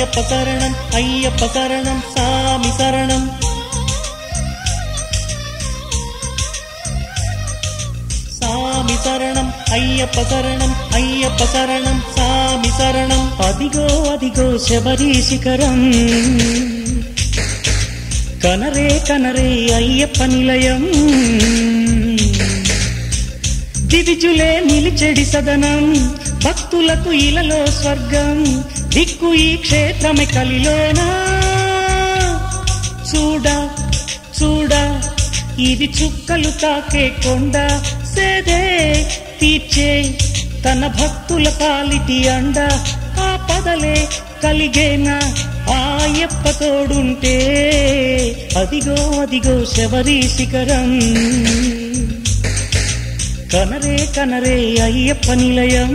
అయ్యప్ప శరణం అయ్యప్ప శరణం సామి శరణం సామి శరణం అయ్యప్ప శరణం అయ్యప్ప శరణం సామి శరణం అదిగో అదిగో శబరి శిఖరం కనరే కనరే అయ్యప్ప నిలయం దివిజులే నిలిచెడి సదనం భక్తులకు ఇలలో స్వర్గం దిక్కు ఈ క్షేత్రమే కలిలోనా చూడా చూడా ఇది చుక్కలు తాకే కొండ సేదే తీర్చే తన భక్తుల పాలిటి అండ ఆ పదలే కలిగేనా ఆయప్ప తోడుంటే అదిగో అదిగో శబరి శిఖరం కనరే కనరే అయ్యప్ప నిలయం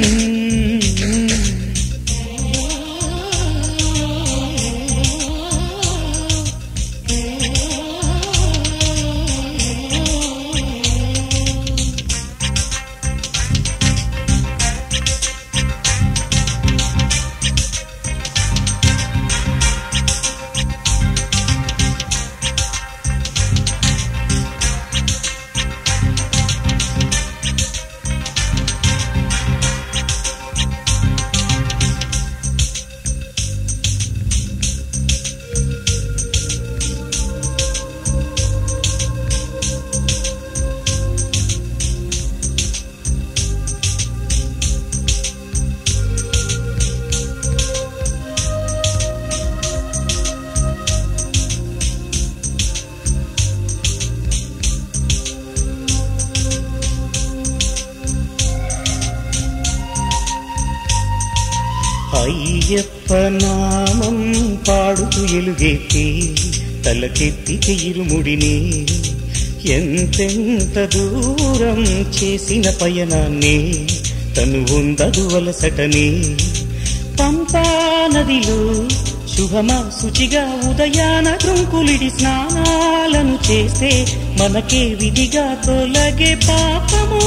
అయ్యప్ప నామం పాడుతూ ఎలుగెత్తి తలకెత్తి ఇరుముడిని ఎంతెంత దూరం చేసిన పయనాన్ని తను ఉందదు వలసటని పంపా నదిలో శుభమా శుచిగా ఉదయాన దృంకులిడి స్నానాలను చేస్తే మనకే విధిగా తొలగే పాపము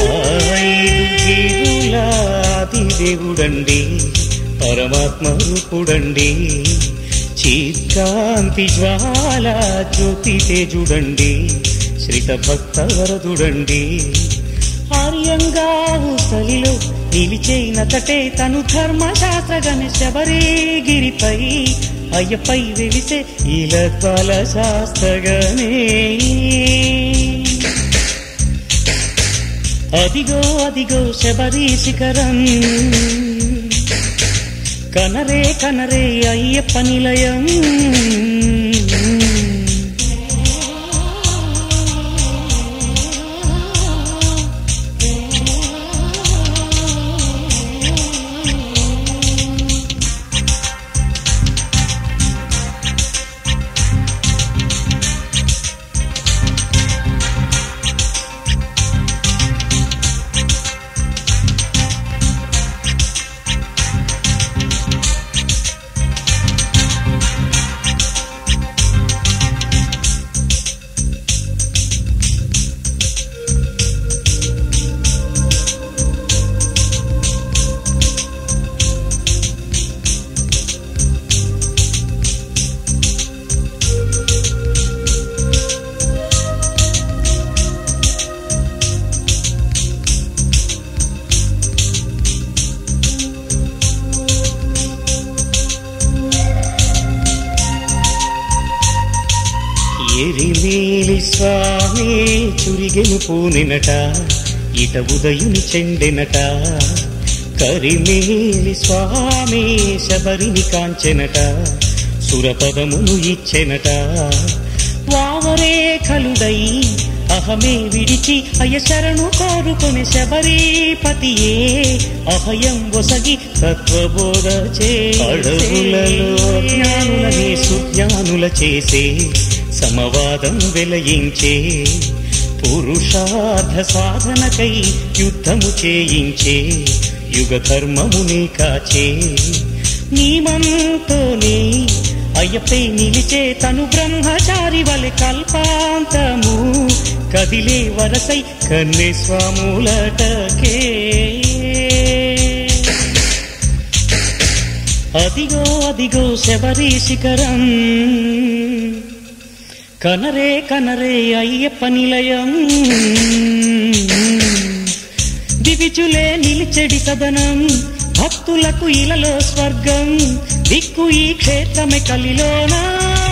ఆది దేవుడండి పరమాత్మ రూపుడండి చీకాంతి జ్వాల జ్యోతి తేజుడండి శ్రిత భక్త వరదుడండి ఆర్యంగా ఊసలిలో నిలిచేనతటే తను ధర్మశాస్త్రగణ శబరిగిరిపై అయ్యపై వెలిసే ఈలద్వాల శాస్త్రగనే అదిగో అదిగో శబరి శిఖరం కనరే కనరే అయ్యప్ప నిలయం ఎరిమేలి స్వామి చురిగెను పూనెనట ఇట ఉదయుని చెండెనట కరిమేలి స్వామి శబరిని కాంచెనట సురపదమును ఇచ్చెనట వావరేఖలుడై అహమే విడిచి అయ శరణు కోరుకొని శబరీపతియే అభయం ఒసగి తత్వబోధ చే అడవులలో జ్ఞానులనే సుజ్ఞానుల చేసే సమవాదం వెలయించే పురుషార్థ సాధనకై యుద్ధము చేయించే యుగ ధర్మముని కాచే నియమంతోనే అయ్యపై నిలిచే తను బ్రహ్మచారి వలె కల్పాంతము కదిలే వరసై కన్నె స్వాములటకే అదిగో అదిగో శబరి శిఖరం కనరే కనరే అయ్యప్ప నిలయం దివిచులే నిలిచెడి సదనం భక్తులకు ఇలలో స్వర్గం దిక్కు ఈ క్షేత్రమే కలిలోనా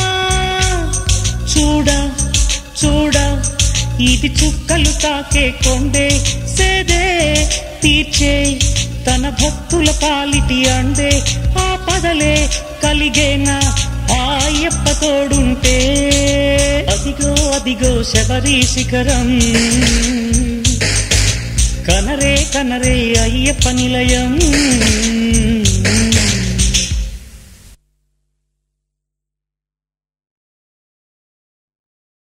చూడ చూడ ఇది చుక్కలు తాకే కొండే సేదే తీర్చే తన భక్తుల పాలిటి అందే ఆ పదలే కలిగేనా ఆ అయ్యప్ప తోడుంటే అదిగో అదిగో శబరి శిఖరం కనరే కనరే అయ్యప్ప నిలయం